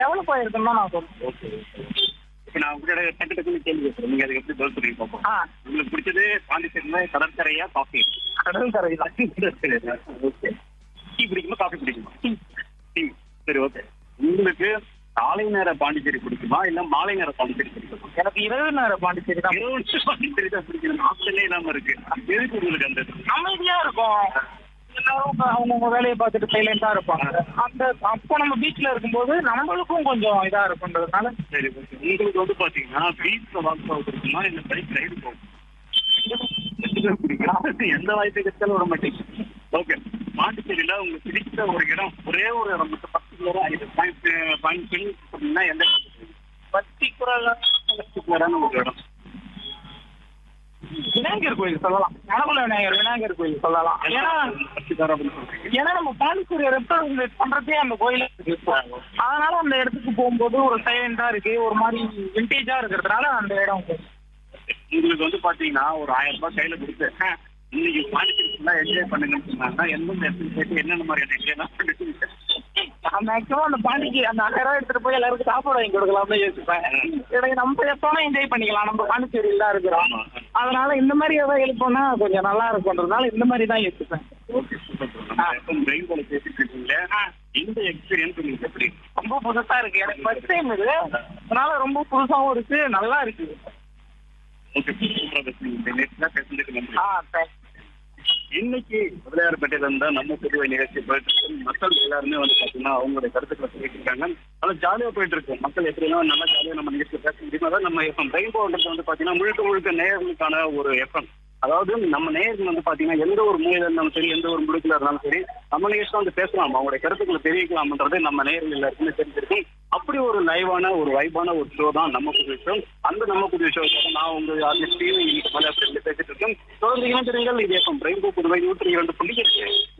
Develop ஆயிருக்குன்னு தான் நான் சொல்றேன் ஓகே இப்போ நான் உங்களோட டக்கு டக்குன்னு கேள்வி கேட்குறேன் நீங்க அதுக்கு எப்படி பதில் சொல்லி பார்ப்போம் ஆ உங்களுக்கு பிடிச்சது பாண்டிச்சேரியில கடற்கரையா காஃபி கடல் கரை தான் ஓகே டீ பிடிக்குமா காஃபி பிடிக்குமா டீ சரி ஓகே உங்களுக்கு காலை நேர பாண்டிச்சேரி பிடிக்குமா இல்ல மாலை நேர பாண்டிச்சேரி பிடிக்குமா எனக்கு இரவு நேர பாண்டிச்சேரி தான் இரவு நேர பாண்டிச்சேரி தான் பிடிக்கணும் ஆப்ஷனே இல்லாம இருக்கு எதுக்கு உங்களுக்கு அந்த இது? அமைதியா இருக்கும் எல்லாரும் இப்ப அவங்கவுங்க வேலையை பார்த்துட்டு சைலண்டா இருப்பாங்க அந்த அப்போ நம்ம பீச்ல இருக்கும்போது நம்மளுக்கும் கொஞ்சம் இதா இருக்குன்றதுனால சரி ஓகே உங்களுக்கு வந்து பாத்தீங்கன்னா பீச்ல வாக் போக பிடிக்குமா இல்ல பைக் ரைடு போகும் எந்த வாய்ப்பு கிடைச்சாலும் விட மாட்டீங்க ஓகே பாண்டிச்சேரியில உங்களுக்கு பிடிச்ச ஒரு இடம் ஒரே ஒரு இடம் மட்டும் பர்டிகுலரா இது பாயிண்ட் பாயிண்ட் சொன்னீங்கன்னா எந்த பத்தி குரல் பர்டிகுலரான ஒரு இடம் விநாயகர் கோயில் சொல்லலாம் மணக்குள்ள விநாயகர் விநாயகர் கோயில் சொல்லலாம் ஏன்னா பர்டிகுலரா அப்படின்னு சொல்றீங்க ஏன்னா நம்ம பாண்டிச்சேரி ரெப்ரசன்ட் பண்றதே அந்த கோயில இருக்கு இப்போ. அதனால அந்த இடத்துக்கு போகும்போது ஒரு சைலண்டா இருக்கு ஒரு மாதிரி விண்டேஜா இருக்கிறதுனால அந்த இடம் உங்களுக்கு வந்து பாத்தீங்கன்னா ஒரு ஆயிரம் ரூபாய் கையில கொடுத்து "ஆ, இன்னைக்கு பாண்டிச்சேரி ஃபுல்லா என்ஜாய் பண்ணுங்கன்னு சொன்னாங்கன்னா எந்தெந்த இடத்துக்கு போயிட்டு என்னென்ன மாதிரியான என்ஜாய்லாம் பண்ணுவீங்க நான் மேக்ஸிமம் அந்த பாண்டிக்கு அந்த ஆயிரம் ரூபாய் எடுத்துட்டு போய் எல்லாருக்கும் சாப்பாடு வாங்கி கொடுக்கலாம்னு யோசிப்பேன் எனக்கு நம்ம எப்போனா என்ஜாய் பண்ணிக்கலாம் நம்ம பாண்டிச்சேரியில் தான் இருக்கிறோம் ஆமா. அதனால இந்த மாதிரி ஏதாவது எழுப்போம்னா கொஞ்சம் நல்லா இருக்கும்ன்றதுனால இந்த மாதிரி தான் யோசிப்பேன் ஓகே சூப்பர் ப்ரோ நம்ம எப்போ பிரெயின் போல பேசிட்டு இருக்கீங்க இந்த எக்ஸ்பீரியன்ஸ் உங்களுக்கு எப்படி ரொம்ப புதுசா இருக்கு எனக்கு ஃபர்ஸ்ட் டைம் இது அதனால ரொம்ப புதுசாவும் இருக்கு நல்லா இருக்கு ஓகே சூப்பரா பேசுறீங்க நெக்ஸ்ட் தான் பேசுறதுக்கு நன்றி ஆ தேங்க்ஸ் இன்னைக்கு முதலியார்பேட்டையில இருந்தா நம்ம புதுவை நிகழ்ச்சி போயிட்டு இருக்கு மக்கள் எல்லாருமே வந்து பாத்தீங்கன்னா அவங்களுடைய கருத்துக்களை சொல்லிட்டு இருக்காங்க நல்லா ஜாலியா போயிட்டு இருக்கு மக்கள் எப்படிலாம் நல்லா ஜாலியா நம்ம நிகழ்ச்சி பேச முடியுமோ அதான் நம்ம எஃப்எம் ரெயின்போன்றது வந்து பாத்தீங்கன்னா முழுக்க முழுக்க நேயர்களுக்கான ஒரு எஃப்எம் அதாவது நம்ம நேயர்கள் வந்து பாத்தீங்கன்னா எந்த ஒரு மூலையில இருந்தாலும் சரி எந்த ஒரு முடுக்கில இருந்தாலும் சரி நம்ம நிகழ்ச்சி வந்து பேசலாம் அவங்களுடைய கருத்துக்களை தெரிவிக்கலாம்ன்றது நம்ம நேயர்கள் எல்லாருக்குமே தெரிஞ்சிருக்கும் அப்படி ஒரு லைவான ஒரு வைபான ஒரு ஷோ தான் நம்ம புது ஷோ அந்த நம்ம புது ஷோ நான் உங்க ஆர்டிஸ்டையும் இன்னைக்கு மேலே பேசிட்டு இருக்கேன் தொடர்ந்து இணைந்திருங்கள் இது எஃப்எம் ரெயின்போ புதுவை நூற்றி இரண்டு புள்ளி எட்டு